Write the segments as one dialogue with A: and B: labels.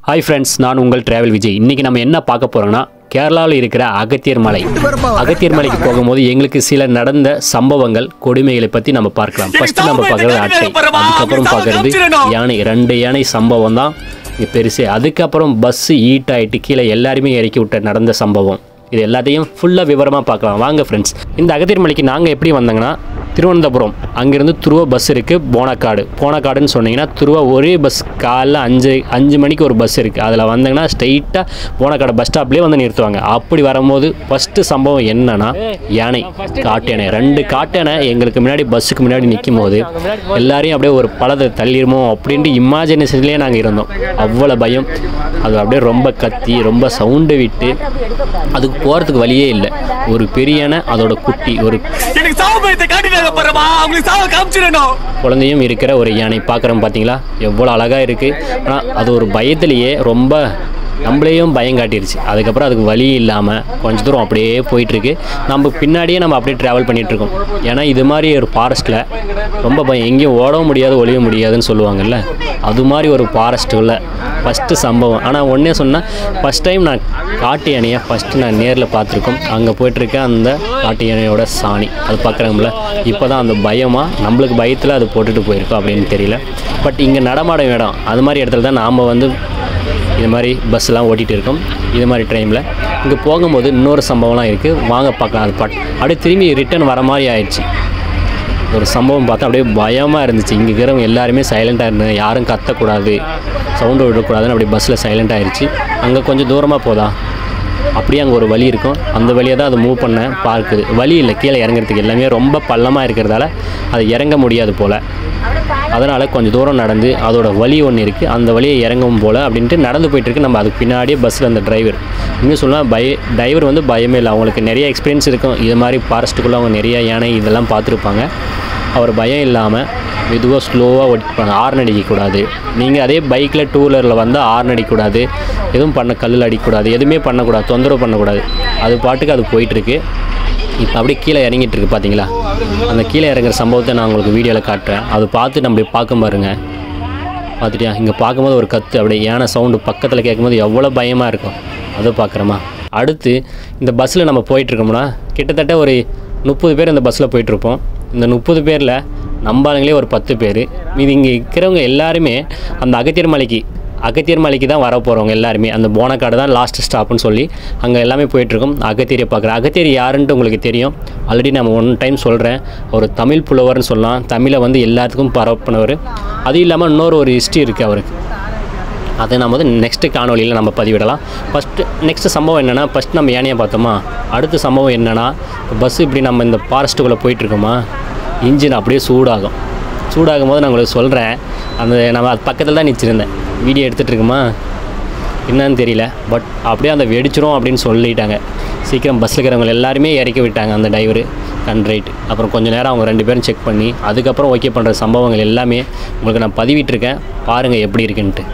A: Hi friends நான் உங்கள் travel Vijay இன்றைக்கி நம்ம என்ன பார்க்க போகிறோம்னா கேரளாவில் இருக்கிற அகத்தியர் மலை அகத்தியர் மலைக்கு போகும்போது எங்களுக்கு சில நடந்த சம்பவங்கள் கொடுமைகளை பற்றி நம்ம பார்க்கலாம் ஃபர்ஸ்ட் நம்ம பார்க்குறது அட்டை அதுக்கப்புறம் பார்க்குறது யானை ரெண்டு யானை சம்பவம் தான் இங்கே பெருசு அதுக்கப்புறம் பஸ்ஸு ஈட் ஆகிட்டு கீழே எல்லாருமே இறக்கி விட்ட நடந்த சம்பவம் இது எல்லாத்தையும் ஃபுல்லாக விவரமாக பார்க்கலாம் வாங்க ஃப்ரெண்ட்ஸ் இந்த அகத்தியர் மலைக்கு நாங்கள் எப்படி வந்தாங்கன்னா திருவனந்தபுரம் அங்கேருந்து துருவ பஸ் இருக்குது போனக்காடு போனக்காடுன்னு சொன்னீங்கன்னா துருவ ஒரே பஸ் காலைல அஞ்சு அஞ்சு மணிக்கு ஒரு பஸ் இருக்குது அதில் வந்தாங்கன்னா ஸ்ட்ரைட்டாக போனக்காடு பஸ் ஸ்டாப்லேயே வந்து நிறுத்துவாங்க அப்படி வரும்போது ஃபஸ்ட்டு சம்பவம் என்னன்னா யானை காட்டு யானை ரெண்டு காட்டு யானை எங்களுக்கு முன்னாடி பஸ்ஸுக்கு முன்னாடி நிற்கும் போது எல்லாரையும் அப்படியே ஒரு பழத்தை தள்ளிடுமோ அப்படின்ட்டு இமேஜினேஷன்லேயே நாங்கள் இருந்தோம் அவ்வளோ பயம் அது அப்படியே ரொம்ப கத்தி ரொம்ப சவுண்டு விட்டு அதுக்கு போகிறதுக்கு வழியே இல்லை ஒரு பெரிய யானை அதோட குட்டி ஒரு
B: எனக்கு சாவு பயத்தை காட்டிட்டாங்க பாருமா அவங்களுக்கு சாவு காமிச்சிடணும்
A: குழந்தையும் இருக்கிற ஒரு யானை பார்க்குறோம் பார்த்தீங்களா எவ்வளோ அழகாக இருக்குது ஆனால் அது ஒரு பயத்திலேயே ரொம்ப நம்மளையும் பயம் காட்டிருச்சு அதுக்கப்புறம் அதுக்கு வழி இல்லாமல் கொஞ்ச தூரம் அப்படியே போயிட்டுருக்கு நம்ம பின்னாடியே நம்ம அப்படியே ட்ராவல் பண்ணிகிட்ருக்கோம் ஏன்னா இது மாதிரி ஒரு ஃபாரஸ்ட்டில் ரொம்ப பயம் எங்கேயும் ஓடவும் முடியாது ஒளிய முடியாதுன்னு சொல்லுவாங்கல்ல அது மாதிரி ஒரு ஃபாரஸ்ட்டுக்குள்ள ஃபஸ்ட்டு சம்பவம் ஆனால் ஒன்றே சொன்னால் ஃபஸ்ட் டைம் நான் காட்டு யானையை ஃபஸ்ட்டு நான் நேரில் பார்த்துருக்கோம் அங்கே போயிட்டுருக்க அந்த காட்டு யானையோட சாணி அது பார்க்குறாங்கல்ல இப்போ தான் அந்த பயமாக நம்மளுக்கு பயத்தில் அது போட்டுட்டு போயிருக்கோம் அப்படின்னு தெரியல பட் இங்கே நடமாடும் இடம் அது மாதிரி இடத்துல தான் நாம் வந்து இது மாதிரி பஸ்ஸெலாம் ஓட்டிகிட்டு இருக்கோம் இது மாதிரி டைமில் இங்கே போகும்போது இன்னொரு சம்பவம்லாம் இருக்குது வாங்க பார்க்கலாம் அது பட் அப்படியே திரும்பி ரிட்டர்ன் வர மாதிரி ஆயிடுச்சு ஒரு சம்பவம் பார்த்தா அப்படியே பயமாக இருந்துச்சு இங்கே இருக்கிறவங்க எல்லாருமே சைலண்ட்டாக இருந்தாங்க யாரும் கத்தக்கூடாது சவுண்டு விடக்கூடாதுன்னு அப்படியே பஸ்ஸில் சைலண்ட் ஆயிடுச்சு அங்கே கொஞ்சம் தூரமாக போதா அப்படியே அங்கே ஒரு வழி இருக்கும் அந்த வழியை தான் அதை மூவ் பண்ண பார்க்குது வழி இல்லை கீழே இறங்குறதுக்கு எல்லாமே ரொம்ப பள்ளமாக இருக்கிறதால அது இறங்க முடியாது போல் அதனால் கொஞ்சம் தூரம் நடந்து அதோட வழி ஒன்று இருக்குது அந்த வழியை இறங்கும் போல் அப்படின்ட்டு நடந்து போயிட்டுருக்கு நம்ம அதுக்கு பின்னாடியே பஸ்ஸில் அந்த டிரைவர் இன்னும் சொல்லலாம் பய டிரைவர் வந்து பயமே இல்லை அவங்களுக்கு நிறைய எக்ஸ்பீரியன்ஸ் இருக்கும் இது மாதிரி ஃபாரஸ்ட்டுக்குள்ளே அவங்க நிறைய யானை இதெல்லாம் பார்த்துருப்பாங்க அவர் பயம் இல்லாமல் மெதுவாக ஸ்லோவாக ஓட்டிப்பாங்க ஹார்ன் அடிக்கக்கூடாது நீங்கள் அதே பைக்கில் டூ வீலரில் வந்தால் ஹார்ன் அடிக்கக்கூடாது எதுவும் பண்ண கல்லில் அடிக்கக்கூடாது எதுவுமே பண்ணக்கூடாது தொந்தரவு பண்ணக்கூடாது அது பாட்டுக்கு அது போயிட்டுருக்கு இப்போ அப்படியே கீழே இறங்கிட்டு இருக்கு பார்த்தீங்களா அந்த கீழே இறங்குற சம்பவத்தை நான் உங்களுக்கு வீடியோவில் காட்டுறேன் அது பார்த்து நம்ம இப்படி பார்க்க பாருங்க பார்த்துட்டியா இங்கே பார்க்கும்போது ஒரு கத்து அப்படியே யானை சவுண்டு பக்கத்தில் கேட்கும்போது எவ்வளோ பயமாக இருக்கும் அதை பார்க்குறோமா அடுத்து இந்த பஸ்ஸில் நம்ம போயிட்டுருக்கோம்னா கிட்டத்தட்ட ஒரு முப்பது பேர் இந்த பஸ்ஸில் போயிட்டுருப்போம் இந்த முப்பது பேரில் நம்பாளுங்களே ஒரு பத்து பேர் மீதி இங்கே இருக்கிறவங்க எல்லாருமே அந்த அகத்தியர் மலைக்கு அகத்தியர் மலைக்கு தான் வர போகிறவங்க எல்லாருமே அந்த போனக்காடு தான் லாஸ்ட் ஸ்டாப்னு சொல்லி அங்கே எல்லாமே போயிட்டுருக்கோம் அகத்தியரை பார்க்குறேன் அகத்தியர் யாருன்ட்டு உங்களுக்கு தெரியும் ஆல்ரெடி நான் ஒன் டைம் சொல்கிறேன் ஒரு தமிழ் புலவர்னு சொல்லலாம் தமிழை வந்து எல்லாத்துக்கும் பரப்பினவர் அதுவும் இல்லாமல் இன்னொரு ஒரு ஹிஸ்ட்ரி இருக்குது அவருக்கு அதை நம்ம வந்து நெக்ஸ்ட்டு காணொலியில் நம்ம பதிவிடலாம் ஃபஸ்ட்டு நெக்ஸ்ட் சம்பவம் என்னென்னா ஃபஸ்ட் நம்ம யானையை பார்த்தோமா அடுத்த சம்பவம் என்னென்னா பஸ் இப்படி நம்ம இந்த ஃபாரஸ்ட்டுக்குள்ளே போயிட்டுருக்கோமா இன்ஜின் அப்படியே சூடாகும் சூடாகும் போது நான் உங்களுக்கு சொல்கிறேன் அந்த நம்ம அது பக்கத்தில் தான் நிச்சிருந்தேன் வீடியோ எடுத்துகிட்டு இருக்குமா என்னன்னு தெரியல பட் அப்படியே அந்த வெடிச்சிரும் அப்படின்னு சொல்லிட்டாங்க சீக்கிரம் பஸ்ஸில் இருக்கிறவங்க எல்லாருமே இறக்கி விட்டாங்க அந்த டிரைவரு கண்ட்ரைட் அப்புறம் கொஞ்சம் நேரம் அவங்க ரெண்டு பேரும் செக் பண்ணி அதுக்கப்புறம் ஓகே பண்ணுற சம்பவங்கள் எல்லாமே உங்களுக்கு நான் பதிவிட்டிருக்கேன் பாருங்கள் எப்படி இருக்குன்ட்டு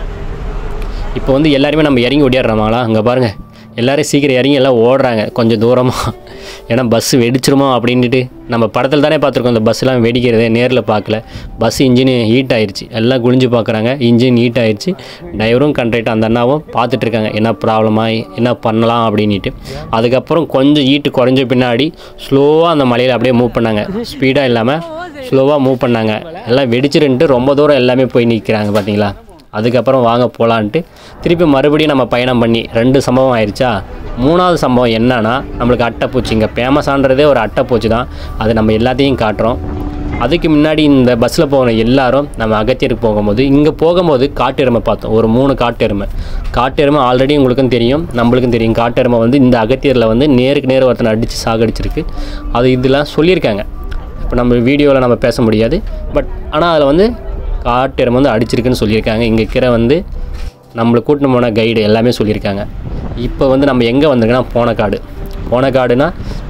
A: இப்போ வந்து எல்லாருமே நம்ம இறங்கி ஓடிடுறோமாங்களா அங்கே பாருங்கள் எல்லோரும் சீக்கிரம் இறங்கி எல்லாம் ஓடுறாங்க கொஞ்சம் தூரமாக ஏன்னா பஸ்ஸு வெடிச்சிருமோ அப்படின்ட்டு நம்ம படத்தில் தானே பார்த்துருக்கோம் இந்த பஸ்ஸெலாம் வெடிக்கிறது நேரில் பார்க்கல பஸ் இன்ஜின் ஹீட் ஆயிடுச்சு எல்லாம் குளிஞ்சு பார்க்குறாங்க இன்ஜின் ஹீட் ஆயிடுச்சு டிரைவரும் கண்ட்ரைட் அந்த அண்ணாவும் பார்த்துட்ருக்காங்க என்ன ப்ராப்ளமா என்ன பண்ணலாம் அப்படின்ட்டு அதுக்கப்புறம் கொஞ்சம் ஹீட்டு குறைஞ்ச பின்னாடி ஸ்லோவாக அந்த மலையில் அப்படியே மூவ் பண்ணாங்க ஸ்பீடாக இல்லாமல் ஸ்லோவாக மூவ் பண்ணாங்க எல்லாம் வெடிச்சிருன்ட்டு ரொம்ப தூரம் எல்லாமே போய் நிற்கிறாங்க பார்த்தீங்களா அதுக்கப்புறம் வாங்க போகலான்ட்டு திருப்பி மறுபடியும் நம்ம பயணம் பண்ணி ரெண்டு சம்பவம் ஆயிடுச்சா மூணாவது சம்பவம் என்னன்னா நம்மளுக்கு அட்டைப்பூச்சி இங்கே ஃபேமஸான்றதே ஒரு அட்டைப்பூச்சி தான் அது நம்ம எல்லாத்தையும் காட்டுறோம் அதுக்கு முன்னாடி இந்த பஸ்ஸில் போன எல்லாரும் நம்ம அகத்தியருக்கு போகும்போது இங்கே போகும்போது காட்டெருமை பார்த்தோம் ஒரு மூணு காட்டெருமை காட்டெருமை ஆல்ரெடி உங்களுக்கும் தெரியும் நம்மளுக்கும் தெரியும் காட்டெருமை வந்து இந்த அகத்தியரில் வந்து நேருக்கு நேர் ஒருத்தனை அடித்து சாகடிச்சிருக்கு அது இதெல்லாம் சொல்லியிருக்காங்க இப்போ நம்ம வீடியோவில் நம்ம பேச முடியாது பட் ஆனால் அதில் வந்து காட்டெருமை வந்து அடிச்சிருக்குன்னு சொல்லியிருக்காங்க இங்கே இருக்கிற வந்து நம்மளை கூட்டின்னு போன கைடு எல்லாமே சொல்லியிருக்காங்க இப்போ வந்து நம்ம எங்கே வந்திருக்கோன்னா போனக்காடு போனக்காடுனா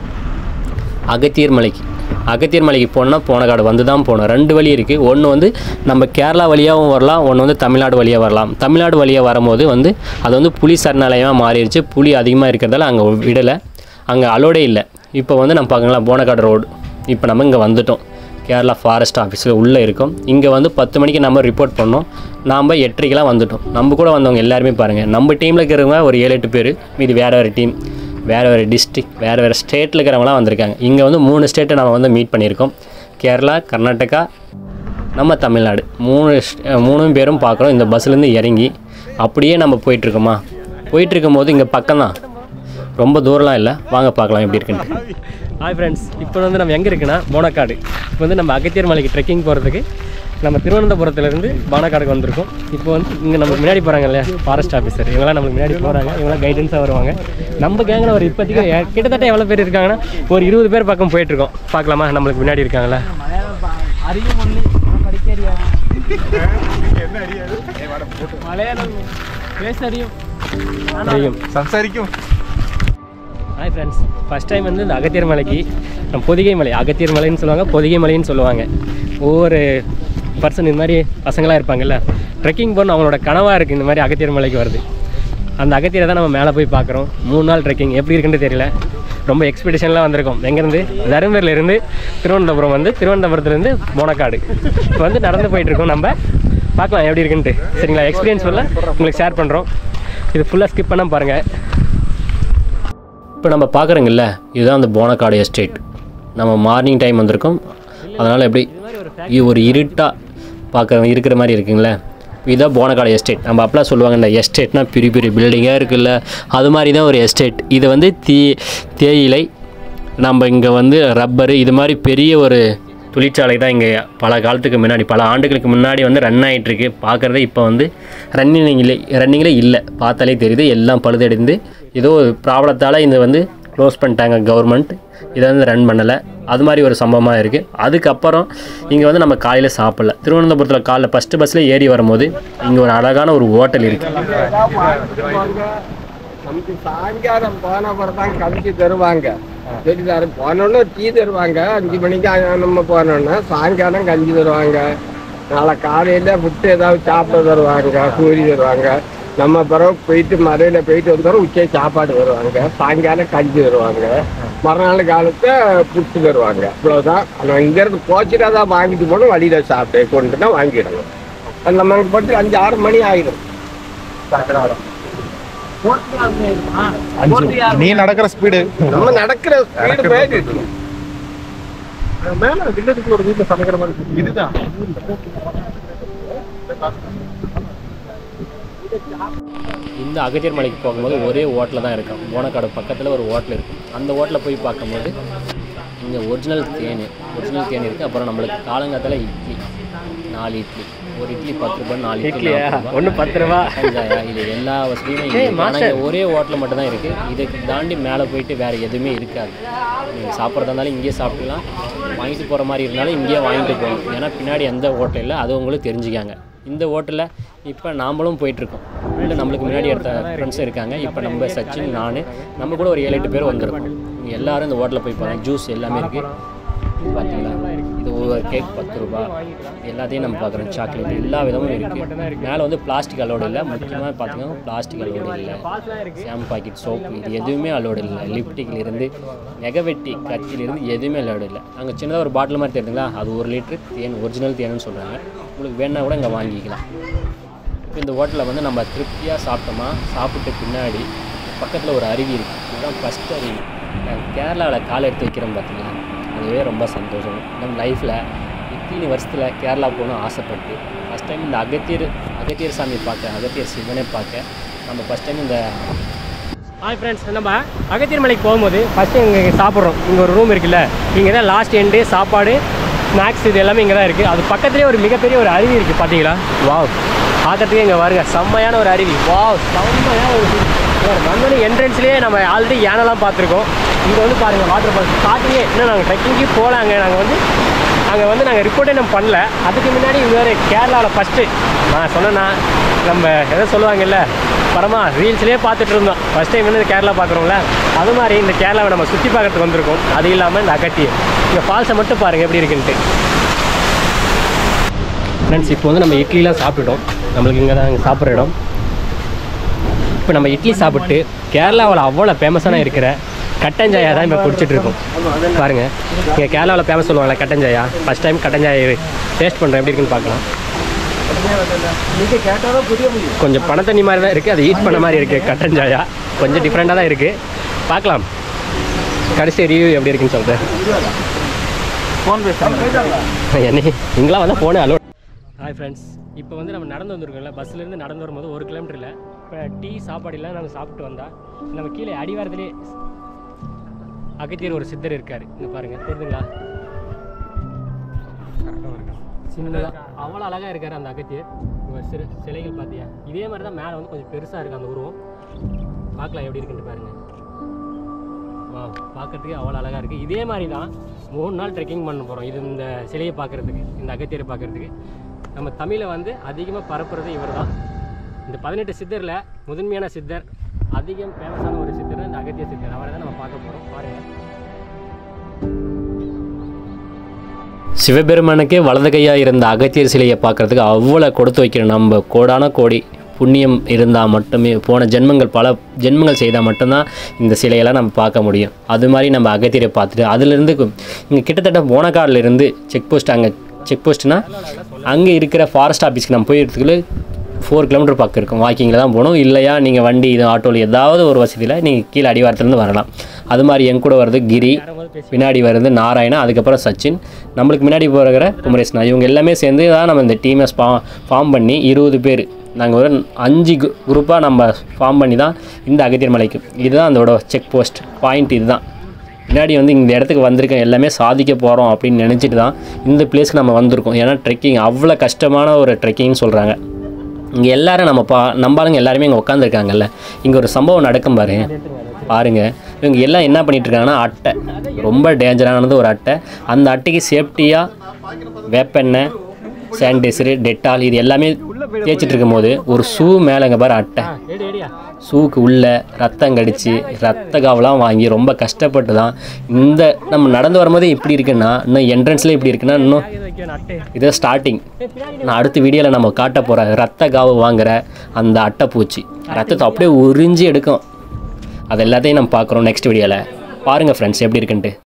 A: அகத்தியர் மலைக்கு அகத்தியர் மலைக்கு போனோம்னா போனக்காடு வந்து தான் போகணும் ரெண்டு வழி இருக்குது ஒன்று வந்து நம்ம கேரளா வழியாகவும் வரலாம் ஒன்று வந்து தமிழ்நாடு வழியாக வரலாம் தமிழ்நாடு வழியாக வரும்போது வந்து அது வந்து புலி சரணாலயமாக மாறிடுச்சு புலி அதிகமாக இருக்கிறதால அங்கே விடலை அங்கே அலோடே இல்லை இப்போ வந்து நம்ம பார்க்கலாம் போனக்காடு ரோடு இப்போ நம்ம இங்கே வந்துட்டோம் கேரளா ஃபாரஸ்ட் ஆஃபீஸில் உள்ளே இருக்கோம் இங்கே வந்து பத்து மணிக்கு நம்ம ரிப்போர்ட் பண்ணோம் நாம் எட்டரைக்கெலாம் வந்துட்டோம் நம்ம கூட வந்தவங்க எல்லாருமே பாருங்கள் நம்ம டீமில் இருக்கிறவங்க ஒரு ஏழு எட்டு பேர் மீதி வேறு வேறு டீம் வேறு வேறு டிஸ்ட்ரிக் வேறு வேறு ஸ்டேட்டில் இருக்கிறவங்களாம் வந்திருக்காங்க இங்கே வந்து மூணு ஸ்டேட்டை நம்ம வந்து மீட் பண்ணியிருக்கோம் கேரளா கர்நாடகா நம்ம தமிழ்நாடு மூணு ஸ்- மூணு பேரும் பார்க்குறோம் இந்த பஸ்ஸுலேருந்து இறங்கி அப்படியே நம்ம போயிட்டுருக்கோமா போயிட்டுருக்கும் போது இங்கே பக்கம்தான் ரொம்ப தூரம்லாம் இல்லை வாங்க பார்க்கலாம் எப்படி இருக்குன்ட்டு ஹாய் ஃப்ரெண்ட்ஸ் இப்போ வந்து நம்ம எங்கே இருக்குன்னா போனக்காடு இப்போ வந்து நம்ம அகத்தியர் மலைக்கு ட்ரெக்கிங் போகிறதுக்கு நம்ம திருவனந்தபுரத்துலேருந்து பானக்காடுக்கு வந்திருக்கோம் இப்போ வந்து இங்கே நமக்கு முன்னாடி போகிறாங்க இல்லையா ஃபாரஸ்ட் ஆஃபீஸர் இவங்களாம் நமக்கு முன்னாடி போகிறாங்க இவங்களாம் கைடன்ஸாக வருவாங்க நம்ம கேங்கில் ஒரு இப்போதைக்கு எ- கிட்டத்தட்ட எவ்வளோ பேர் இருக்காங்கன்னா ஒரு இருபது பேர் பக்கம் போயிட்டுருக்கோம் பார்க்கலாமா நம்மளுக்கு முன்னாடி இருக்காங்களா தெரியும்
C: സംസാരിക്കും
A: ஹாய் ஃப்ரெண்ட்ஸ் ஃபஸ்ட் டைம் வந்து இந்த அகத்தியர் மலைக்கு நம்ம பொதிகை மலை அகத்தியர் மலைன்னு சொல்லுவாங்க பொதிகை மலைன்னு சொல்லுவாங்க ஒவ்வொரு பர்சன் இந்த மாதிரி பசங்களாக இருப்பாங்கல்ல ட்ரெக்கிங் போகணும் அவங்களோட கனவாக இருக்குது இந்த மாதிரி அகத்தியர் மலைக்கு வருது அந்த அகத்தியரை தான் நம்ம மேலே போய் பார்க்குறோம் மூணு நாள் ட்ரெக்கிங் எப்படி இருக்குன்னு தெரியல ரொம்ப எக்ஸ்பெடிஷன்லாம் வந்திருக்கோம் எங்கேருந்து தருமபுரியிலேருந்து திருவனந்தபுரம் வந்து திருவனந்தபுரத்துலேருந்து போனக்காடு இப்போ வந்து நடந்து போயிட்டுருக்கோம் நம்ம பார்க்கலாம் எப்படி இருக்குன்ட்டு சரிங்களா எக்ஸ்பீரியன்ஸ் சொல்ல உங்களுக்கு ஷேர் பண்ணுறோம் இது ஃபுல்லாக ஸ்கிப் பண்ணால் பாருங்கள் இப்போ நம்ம பார்க்குறோங்கல்ல இதுதான் அந்த போனக்காடு எஸ்டேட் நம்ம மார்னிங் டைம் வந்திருக்கோம் அதனால் எப்படி இது ஒரு இருட்டாக பார்க்குற இருக்கிற மாதிரி இருக்குங்களே இதுதான் போனக்காடு எஸ்டேட் நம்ம அப்பலாம் சொல்லுவாங்கல்ல எஸ்டேட்னா பெரிய பெரிய பில்டிங்காக இருக்குல்ல அது மாதிரி தான் ஒரு எஸ்டேட் இது வந்து தீ தேயிலை நம்ம இங்கே வந்து ரப்பரு இது மாதிரி பெரிய ஒரு தொழிற்சாலை தான் இங்கே பல காலத்துக்கு முன்னாடி பல ஆண்டுகளுக்கு முன்னாடி வந்து ரன் ஆகிட்டுருக்கு பார்க்குறதே இப்போ வந்து ரன்னிங்கில் ரன்னிங்கில் இல்லை பார்த்தாலே தெரியுது எல்லாம் பழுதடைந்து ஏதோ ஒரு ப்ராப்ளத்தால் இந்த வந்து க்ளோஸ் பண்ணிட்டாங்க கவர்மெண்ட் இதை வந்து ரன் பண்ணலை அது மாதிரி ஒரு சம்பவமாக இருக்குது அதுக்கப்புறம் இங்கே வந்து நம்ம காலையில் சாப்பிடல திருவனந்தபுரத்தில் காலைல ஃபஸ்ட்டு பஸ்ஸில் ஏறி வரும்போது இங்கே ஒரு அழகான ஒரு ஹோட்டல் இருக்குது
D: நமக்கு சாயங்காலம் போன அப்புறம் தான் கஞ்சி தருவாங்க வீட்டுக்கார போனோன்னு டீ தருவாங்க அஞ்சு மணிக்கு அ- நம்ம போனோன்னா சாயங்காலம் கஞ்சி தருவாங்க நாளை காலையில புட்டு ஏதாவது சாப்பிட தருவாங்க பூரி தருவாங்க நம்ம பிறகு போயிட்டு மறையில போயிட்டு வந்தோம் உச்சை சாப்பாடு தருவாங்க சாயங்காலம் கஞ்சி தருவாங்க மறுநாள் காலத்தை புட்டு தருவாங்க இவ்வளவுதான் ஆனால் இங்கேருந்து போச்சுட்டா தான் வாங்கிட்டு போகணும் வழியில சாப்பிட்டு கொண்டு தான் வாங்கிடணும் அது நமக்கு பட்டு அஞ்சு ஆறு மணி ஆயிடும்
C: നീ നടക്കുന്ന സ്പീഡ്
D: நம்ம நடக்கிற ஸ்பீடு போயிட்டு இருக்கு.
C: மேல வில்லத்துக்குள்ள ஒரு வீட்டுல சமைக்கிற மாதிரி இதுதான்
A: இந்த அகத்தியர் மலைக்கு போகும்போது ஒரே ஹோட்டலில் தான் இருக்கும் போனக்காடு பக்கத்தில் ஒரு ஹோட்டல் இருக்கும் அந்த ஹோட்டலில் போய் பார்க்கும்போது இங்கே ஒரிஜினல் தேன் ஒரிஜினல் தேன் இருக்குது அப்புறம் நம்மளுக்கு காலங்காத்தால இட்லி நாலு இட்லி ஒரு இட்லி பத்து ரூபாய் நாலு இட்லி
D: ஒண்ணு பத்து ரூபா
A: பஞ்சாயா இது எல்லா வசதியுமே இருக்கு. ஆனா இங்க ஒரே ஹோட்டல் மட்டும் தான் இருக்குது இதுக்கு தாண்டி மேலே போயிட்டு வேறு எதுவுமே இருக்காது நீங்கள் சாப்பிட்றதா இருந்தாலும் இங்கேயே சாப்பிடலாம் வாங்கிட்டு போகிற மாதிரி இருந்தாலும் இங்கேயே வாங்கிட்டு போகணும் ஏன்னா பின்னாடி எந்த ஹோட்டல் இல்லை அது உங்களுக்கு தெரிஞ்சுக்காங்க இந்த ஹோட்டலில் இப்போ நாமளும் போயிட்டுருக்கோம் உள்ள நம்மளுக்கு முன்னாடி எடுத்த ஃப்ரெண்ட்ஸும் இருக்காங்க இப்போ நம்ம சச்சின் நான் நம்ம கூட ஒரு ஏழு எட்டு பேர் வந்திருக்கோம் இங்க எல்லாரும் இந்த ஹோட்டலில் போய் போகிறாங்க ஜூஸ் எல்லாமே இருக்குது பார்த்தீங்களா இது ஒரு கேக் பத்து ரூபா எல்லாத்தையும் நம்ம பார்க்குறோம் சாக்லேட் எல்லா விதமும் இருக்குது மேலே வந்து பிளாஸ்டிக் அலோடு இல்லை முக்கியமாக பார்த்தீங்கன்னா பிளாஸ்டிக் அலோடு இல்லை ஷாம்பு பாக்கெட் சோப்பு இது எதுவுமே அலோடு இல்லை லிப்டிக்கில் இருந்து நெகவெட்டி கத்தியிலிருந்து எதுவுமே அலோடு இல்லை அங்கே சின்னதாக ஒரு பாட்டில் மாதிரி தெரியுதுங்களா அது ஒரு லிட்டரு தேன் ஒரிஜினல் தேனுன்னு சொல்கிறாங்க உங்களுக்கு வேணா கூட இங்கே வாங்கிக்கலாம் இப்போ இந்த ஹோட்டலில் வந்து நம்ம திருப்தியாக சாப்பிட்டோமா சாப்பிட்டு பின்னாடி பக்கத்தில் ஒரு அருவி இருக்குது இதுதான் ஃபஸ்ட் அருவி கேரளாவில் கால் எடுத்து வைக்கிறோம் பார்த்தீங்களா அதுவே ரொம்ப சந்தோஷம் நம்ம லைஃப்பில் இத்தனை வருஷத்தில் கேரளா போகணும் ஆசைப்பட்டு ஃபஸ்ட் டைம் இந்த அகத்தியர் அகத்தியர் சாமி பார்க்க அகத்தியர் சிவனை பார்க்க நம்ம ஃபஸ்ட் டைம் இந்த ஹாய் ஃப்ரெண்ட்ஸ் நம்ம அகத்தியர் மலைக்கு போகும்போது ஃபஸ்ட்டு இங்கே சாப்பிட்றோம் இங்கே ஒரு ரூம் இருக்குல்ல இங்கே தான் லாஸ்ட் எண்டு சாப்பாடு ஸ்நாக்ஸ் இது எல்லாமே இங்கே தான் இருக்குது அது பக்கத்துலேயே ஒரு மிகப்பெரிய ஒரு அருவி இருக்குது பார்த்தீங்களா வாவ் பார்க்கறதுக்கே இங்கே வருங்க செம்மையான ஒரு அருவி வாவ் செம்மையான ஒரு வந்தோடனே என்ட்ரன்ஸ்லேயே நம்ம ஆல்ரெடி யானைலாம் பார்த்துருக்கோம் இங்கே வந்து பாருங்கள் வாட்டர் ஃபால்ஸ் ஸ்டார்டிங்கே இன்னும் நாங்கள் ட்ரெக்கிங்க்கு போகலாங்க நாங்கள் வந்து அங்கே வந்து நாங்கள் ரிப்போர்ட்டே நம்ம பண்ணல அதுக்கு முன்னாடி வேறு கேரளாவில் ஃபஸ்ட்டு நான் சொன்னேன்னா நம்ம எதை சொல்லுவாங்கல்ல படமா ரீல்ஸ்லேயே பார்த்துட்டு இருந்தோம் ஃபஸ்ட் டைம் வந்து கேரளா பார்க்குறோம்ல அது மாதிரி இந்த கேரளாவை நம்ம சுற்றி பார்க்கறதுக்கு வந்திருக்கோம் அது இல்லாமல் இந்த அகத்தி இந்த ஃபால்ஸை மட்டும் பாருங்கள் எப்படி இருக்குன்ட்டு ஃப்ரெண்ட்ஸ் இப்போ வந்து நம்ம இட்லிலாம் சாப்பிட்டுட்டோம் நம்மளுக்கு இங்கே தான் இங்கே சாப்பிட்ற இடம் இப்போ நம்ம இட்லி சாப்பிட்டு கேரளாவில் அவ்வளோ ஃபேமஸான இருக்கிற கட்டஞ்சாயா தான் இப்போ குடிச்சிட்டு இருக்கோம் பாருங்க இங்கே கேரளாவில் ஃபேமஸ் சொல்லுவாங்களே கட்டஞ்சாயா ஃபஸ்ட் டைம் கட்டஞ்சாயை டேஸ்ட் பண்ணுறேன் எப்படி இருக்குன்னு பார்க்கலாம்
C: நீங்க கேட்டாதான் புரிய முடியும்
A: கொஞ்சம் பண தண்ணி மாதிரி தான் இருக்குது அது ஹீட் பண்ண மாதிரி இருக்குது கட்டன் சாயா கொஞ்சம் டிஃப்ரெண்ட்டாக தான் இருக்குது பார்க்கலாம் கடைசி ரிவ்யூ எப்படி இருக்குன்னு சொல்லிட்டு
C: ஃபோன் பேசுறாங்க
A: என்ன இங்கெல்லாம் வந்தால் ஃபோனு அலோ ஹாய் ஃப்ரெண்ட்ஸ் இப்போ வந்து நம்ம நடந்து வந்திருக்கோம்ல பஸ்லேருந்து நடந்து வரும்போது ஒரு கிலோமீட்டரில் இப்போ டீ சாப்பாடு எல்லாம் நாங்கள் சாப்பிட்டு வந்தா நம்ம கீழே அடிவாரத்திலே அகத்தியர் ஒரு சித்தர் இருக்கார் இங்கே பாருங்கள் தெரியுதுங்களா சின்னதாக அவ்வளோ அழகாக இருக்கார் அந்த அகத்தியர் உங்கள் சிறு சிலைகள் பார்த்தியா இதே மாதிரி தான் மேலே வந்து கொஞ்சம் பெருசாக இருக்குது அந்த உருவம் பார்க்கலாம் எப்படி இருக்குன்னு பாருங்கள் வா பார்க்கறதுக்கு அவ்வளோ அழகாக இருக்குது இதே மாதிரி தான் மூணு நாள் ட்ரெக்கிங் பண்ண போகிறோம் இது இந்த சிலையை பார்க்குறதுக்கு இந்த அகத்தியரை பார்க்குறதுக்கு நம்ம தமிழை வந்து அதிகமாக பரப்புறது இவர் தான் இந்த பதினெட்டு சித்தரில் முதன்மையான சித்தர் அதிகம் ஃபேமஸான ஒரு சித்தர் இந்த அகத்திய சித்தர் அவரை தான் நம்ம பார்க்க போகிறோம் பாருங்கள் சிவபெருமானுக்கே வலது கையாக இருந்த அகத்தியர் சிலையை பார்க்குறதுக்கு அவ்வளோ கொடுத்து வைக்கிறோம் நம்ம கோடான கோடி புண்ணியம் இருந்தால் மட்டுமே போன ஜென்மங்கள் பல ஜென்மங்கள் செய்தால் மட்டும்தான் இந்த சிலையெல்லாம் நம்ம பார்க்க முடியும் அது மாதிரி நம்ம அகத்தியரை பார்த்துட்டு அதுலேருந்து இங்கே கிட்டத்தட்ட போனக்காடில் இருந்து செக் போஸ்ட் அங்கே செக் போஸ்ட்னா அங்கே இருக்கிற ஃபாரஸ்ட் ஆஃபீஸ்க்கு நம்ம போயிருக்கிறதுக்குள்ள ஃபோர் கிலோமீட்டர் பக்கம் இருக்கும் வாக்கிங்கில் தான் போகணும் இல்லையா நீங்கள் வண்டி இது ஆட்டோவில் ஏதாவது ஒரு வசதியில் நீங்கள் கீழே அடிவாரத்துலேருந்து வரலாம் அது மாதிரி என் கூட வருது கிரி பின்னாடி வருது நாராயணா அதுக்கப்புறம் சச்சின் நம்மளுக்கு முன்னாடி போகிற குமரேஷ்னா இவங்க எல்லாமே சேர்ந்து தான் நம்ம இந்த டீமை ஸ்பா ஃபார்ம் பண்ணி இருபது பேர் நாங்கள் ஒரு அஞ்சு குரூப்பாக நம்ம ஃபார்ம் பண்ணி தான் இந்த அகத்தியர் மலைக்கு இதுதான் அதோட செக் போஸ்ட் பாயிண்ட் இதுதான் பின்னாடி வந்து இந்த இடத்துக்கு வந்திருக்கோம் எல்லாமே சாதிக்க போகிறோம் அப்படின்னு நினச்சிட்டு தான் இந்த பிளேஸ்க்கு நம்ம வந்திருக்கோம் ஏன்னா ட்ரெக்கிங் அவ்வளோ கஷ்டமான ஒரு ட்ரெக்கிங்னு சொல்கிறாங்க இங்கே எல்லாரும் நம்ம பா நம்பாளுங்க எல்லாருமே இங்கே உட்காந்துருக்காங்கல்ல இங்கே ஒரு சம்பவம் நடக்கும் பாரு பாருங்க இவங்க எல்லாம் என்ன பண்ணிட்டு இருக்காங்கன்னா அட்டை ரொம்ப டேஞ்சரானது ஒரு அட்டை அந்த அட்டைக்கு சேஃப்டியாக வேப்பெண்ணெய் சானிடைசரு டெட்டால் இது எல்லாமே தேய்ச்சிட்டு இருக்கும்போது ஒரு ஷூ மேலே இங்கே பாரு அட்டை ஷூக்கு உள்ள ரத்தம் கடிச்சு ரத்த காவெல்லாம் வாங்கி ரொம்ப கஷ்டப்பட்டு தான் இந்த நம்ம நடந்து வரும்போது இப்படி இருக்குன்னா இன்னும் என்ட்ரன்ஸ்லேயே இப்படி இருக்குன்னா இன்னும் இது ஸ்டார்டிங் நான் அடுத்த வீடியோவில் நம்ம காட்ட போகிற ரத்த காவு வாங்குற அந்த அட்டைப்பூச்சி ரத்தத்தை அப்படியே உறிஞ்சி எடுக்கும் அது எல்லாத்தையும் நம்ம பார்க்குறோம் நெக்ஸ்ட் வீடியோவில் பாருங்கள் ஃப்ரெண்ட்ஸ் எப்படி இருக்குன்ட்டு